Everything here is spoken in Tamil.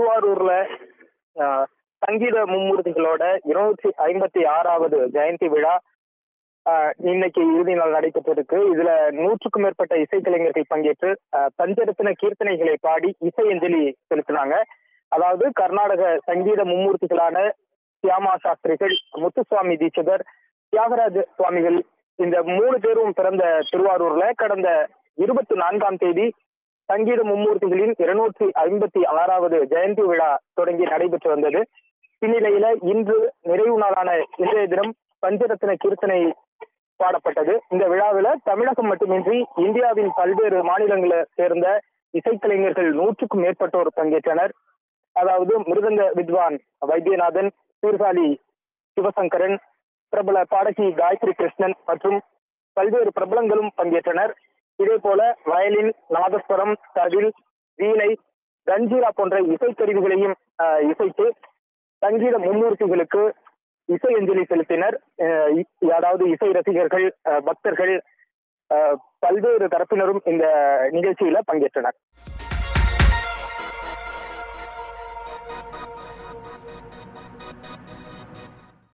திருவாரூர்ல ஆஹ், சங்கீத மும்மூர்த்திகளோட இருநூற்றி ஐம்பத்தி ஆறாவது ஜெயந்தி விழா ஆஹ், இன்னைக்கு இறுதி நாள் நடைபெற்றிருக்கு இதுல நூற்றுக்கும் மேற்பட்ட இசைக்கலைஞர்கள் பங்கேற்று ஆஹ், பஞ்சரத்ன கீர்த்தனைகளை பாடி இசை அஞ்சலி செலுத்தினாங்க அதாவது கர்நாடக சங்கீத மும்மூர்த்திகளான சியாமா சாஸ்திரிகள் முத்துசுவாமி தீட்சிதர் தியாகராஜ சுவாமிகள் இந்த மூணு பேரும் பிறந்த திருவாரூர்ல கடந்த இருபத்தி நான்காம் தேதி சங்கீத மும்மூர்த்திகளின் இருநூற்றி ஐம்பத்தி ஆறாவது ஜெயந்தி விழா தொடங்கி நடைபெற்று வந்தது இந்நிலையில இன்று நிறைவு நாளான இன்றைய தினம் பஞ்சரத்ன கீர்த்தனை பாடப்பட்டது இந்த விழாவில் தமிழகம் மட்டுமின்றி இந்தியாவின் பல்வேறு மாநிலங்களை சேர்ந்த இசைக்கலைஞர்கள் நூற்றுக்கும் மேற்பட்டோர் பங்கேற்றனர் அதாவது மிருதங்க வித்வான் வைத்தியநாதன் சீர்காழி சிவசங்கரன் பிரபல பாடகி காயத்ரி கிருஷ்ணன் மற்றும் பல்வேறு பிரபலங்களும் பங்கேற்றனர் இதே போல வயலின் நாதஸ்வரம் தவில் வீணை கஞ்சீரா போன்ற இசைக்கருவிகளையும் ஆஹ், இசைத்து சங்கீத மும்மூர்த்திகளுக்கு இசை அஞ்சலி செலுத்தினர் ஆஹ், இ- அதாவது இசை ரசிகர்கள் ஆஹ், பக்தர்கள் ஆஹ், பல்வேறு தரப்பினரும் இந்த நிகழ்ச்சியில பங்கேற்றனர்